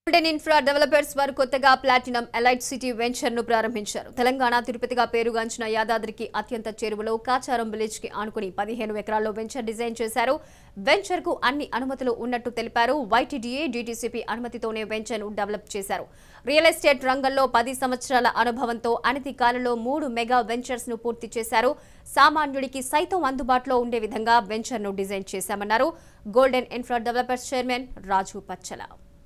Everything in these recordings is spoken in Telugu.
గోల్డెన్ ఇన్ఫ్రా డెవలపర్స్ వారు కొత్తగా ప్లాటినం ఎలైట్ సిటీ వెంచర్ ను ప్రారంభించారు తెలంగాణ తిరుపతిగా పేరుగాంచిన యాదాద్రికి అత్యంత చేరువలో కాచారం విలేజ్ కి ఆనుకుని పదిహేను ఎకరాల్లో వెంచర్ డిజైన్ చేశారు వెంచర్ కు అన్ని అనుమతులు ఉన్నట్టు తెలిపారు వైటీడీఏ డీటీసీపీ అనుమతితోనే వెంచర్ ను డెవలప్ చేశారు రియల్ ఎస్టేట్ రంగంలో పది సంవత్సరాల అనుభవంతో అనతి కాలంలో మూడు మెగా వెంచర్స్ ను పూర్తి చేశారు సామాన్యుడికి సైతం అందుబాటులో ఉండే విధంగా వెంచర్ ను డిజైన్ చేశామన్నారు golden infra developers chairman Raju Pachala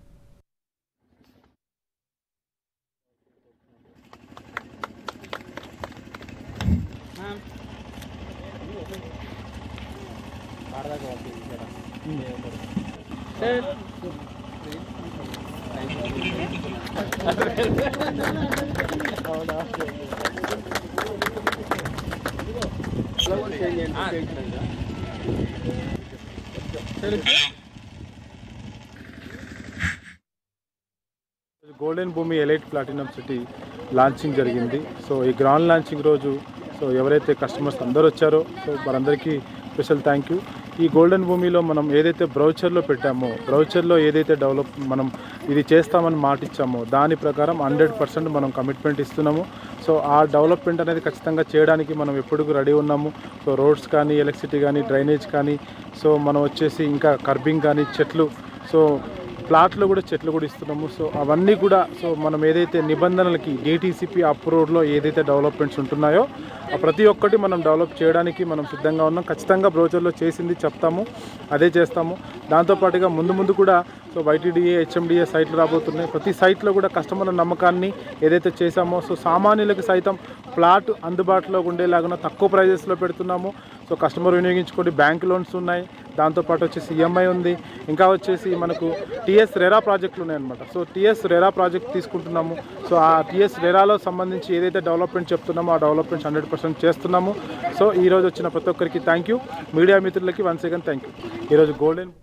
golden Bhoomi elite platinum city launching జరిగింది సో ఈ గ్రౌండ్ లాంచింగ్ రోజు సో ఎవరైతే కస్టమర్స్ అందరూ వచ్చారో సో వారందరికీ స్పెషల్ థ్యాంక్ యూ ఈ గోల్డెన్ భూమిలో మనం ఏదైతే బ్రౌచర్లో పెట్టామో బ్రౌచర్లో ఏదైతే డెవలప్ మనం ఇది చేస్తామని మాట ఇచ్చామో దాని ప్రకారం హండ్రెడ్ పర్సెంట్ మనం కమిట్మెంట్ ఇస్తున్నాము సో ఆ డెవలప్మెంట్ అనేది ఖచ్చితంగా చేయడానికి మనం ఎప్పుడు రెడీ ఉన్నాము సో రోడ్స్ కానీ ఎలక్ట్రిసిటీ కానీ డ్రైనేజ్ కానీ సో మనం వచ్చేసి ఇంకా కర్బింగ్ కానీ చెట్లు సో ప్లాట్లో కూడా చెట్లు కూడా ఇస్తున్నాము సో అవన్నీ కూడా సో మనం ఏదైతే నిబంధనలకి డిటీసీపీ అప్రూవ్డ్లో ఏదైతే డెవలప్మెంట్స్ ఉంటున్నాయో ఆ ప్రతి ఒక్కటి మనం డెవలప్ చేయడానికి మనం సిద్ధంగా ఉన్నాం ఖచ్చితంగా బ్రోచర్లో చేసింది చెప్తాము అదే చేస్తాము దాంతోపాటుగా ముందు ముందు కూడా సో వైటీడీఏ హెచ్ఎండిఏ సైట్లు రాబోతున్నాయి ప్రతి సైట్లో కూడా కస్టమర్ల నమ్మకాన్ని ఏదైతే చేశామో సో సామాన్యులకు సైతం ప్లాట్ అందుబాటులో ఉండేలాగా తక్కువ ప్రైజెస్లో పెడుతున్నాము సో కస్టమర్ వినియోగించుకోండి బ్యాంక్ లోన్స్ ఉన్నాయి దాంతోపాటు వచ్చేసి ఈఎంఐ ఉంది ఇంకా వచ్చేసి మనకు టీఎస్ రెరా ప్రాజెక్టులు ఉన్నాయన్నమాట సో టీఎస్ రెరా ప్రాజెక్ట్ తీసుకుంటున్నాము సో ఆ టీఎస్ రెరాలో సంబంధించి ఏదైతే డెవలప్మెంట్ చెప్తున్నామో ఆ డెవలప్మెంట్స్ హండ్రెడ్ పర్సెంట్ చేస్తున్నాము సో ఈరోజు వచ్చిన ప్రతి ఒక్కరికి థ్యాంక్ యూ మీడియా మిత్రులకి వన్ సెకండ్ థ్యాంక్ యూ ఈరోజు గోల్డెన్